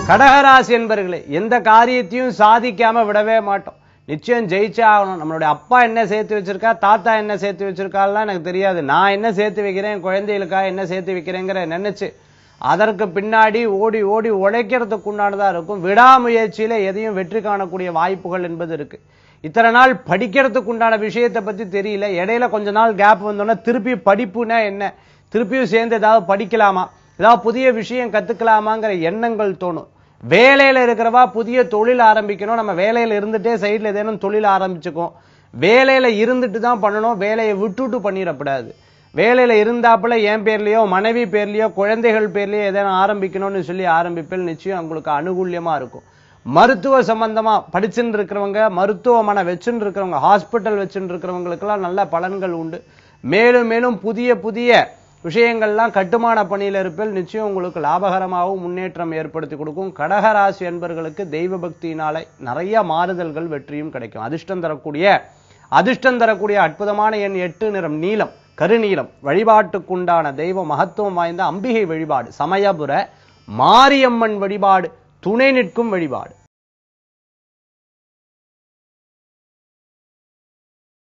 கடகராசி என்பர்களே எந்த காரியத்தையும் சாதிக்காம விடவே மாட்டோம் நிச்சயம் ஜெயிச்சே ஆகணும் நம்மளுடைய அப்பா என்ன சேர்த்து வச்சிருக்கா தாத்தா என்ன சேர்த்து வச்சிருக்காலாம் எனக்கு தெரியாது நான் என்ன சேர்த்து வைக்கிறேன் என் குழந்தைகளுக்கா என்ன சேர்த்து வைக்கிறேங்கிற நினைச்சு அதற்கு பின்னாடி ஓடி ஓடி உழைக்கிறதுக்கு உண்டானதா இருக்கும் விடாமுயற்சியில எதையும் வெற்றி காணக்கூடிய வாய்ப்புகள் என்பது இருக்கு இத்தனை நாள் படிக்கிறதுக்கு உண்டான விஷயத்தை பத்தி தெரியல இடையில கொஞ்ச நாள் கேப் வந்தோன்னா திருப்பி படிப்புனா என்ன திருப்பியும் சேர்ந்து ஏதாவது படிக்கலாமா ஏதாவது புதிய விஷயம் கத்துக்கலாமாங்கிற எண்ணங்கள் தோணும் வேலையில இருக்கிறவா புதிய தொழில் ஆரம்பிக்கணும் நம்ம வேலையில இருந்துட்டே சைடுல ஏதேனும் தொழில் ஆரம்பிச்சுக்கும் வேலையில இருந்துட்டு தான் பண்ணணும் வேலையை விட்டுட்டு பண்ணிடக்கூடாது வேலையில இருந்தாப்புல என் பேர்லயோ மனைவி பேர்லயோ குழந்தைகள் பேர்லயோ எதனா ஆரம்பிக்கணும்னு சொல்லி ஆரம்பிப்பில் நிச்சயம் உங்களுக்கு அனுகூல்யமா இருக்கும் மருத்துவ சம்பந்தமா படிச்சுட்டு இருக்கிறவங்க மருத்துவமனை வச்சுட்டு இருக்கிறவங்க ஹாஸ்பிட்டல் வச்சுட்டு இருக்கிறவங்களுக்கெல்லாம் நல்ல பலன்கள் உண்டு மேலும் மேலும் புதிய புதிய விஷயங்கள்லாம் கட்டுமான பணியில இருப்பில் நிச்சயம் உங்களுக்கு லாபகரமாகவும் முன்னேற்றம் ஏற்படுத்தி கொடுக்கும் கடகராசி என்பர்களுக்கு தெய்வ பக்தியினாலே நிறைய மாறுதல்கள் வெற்றியும் கிடைக்கும் அதிர்ஷ்டம் தரக்கூடிய அதிர்ஷ்டம் தரக்கூடிய அற்புதமான எண் எட்டு நிறம் நீலம் கருநீலம் வழிபாட்டுக்குண்டான தெய்வ மகத்துவம் வாய்ந்த அம்பிகை வழிபாடு சமயபுர மாரியம்மன் வழிபாடு துணை நிற்கும் வழிபாடு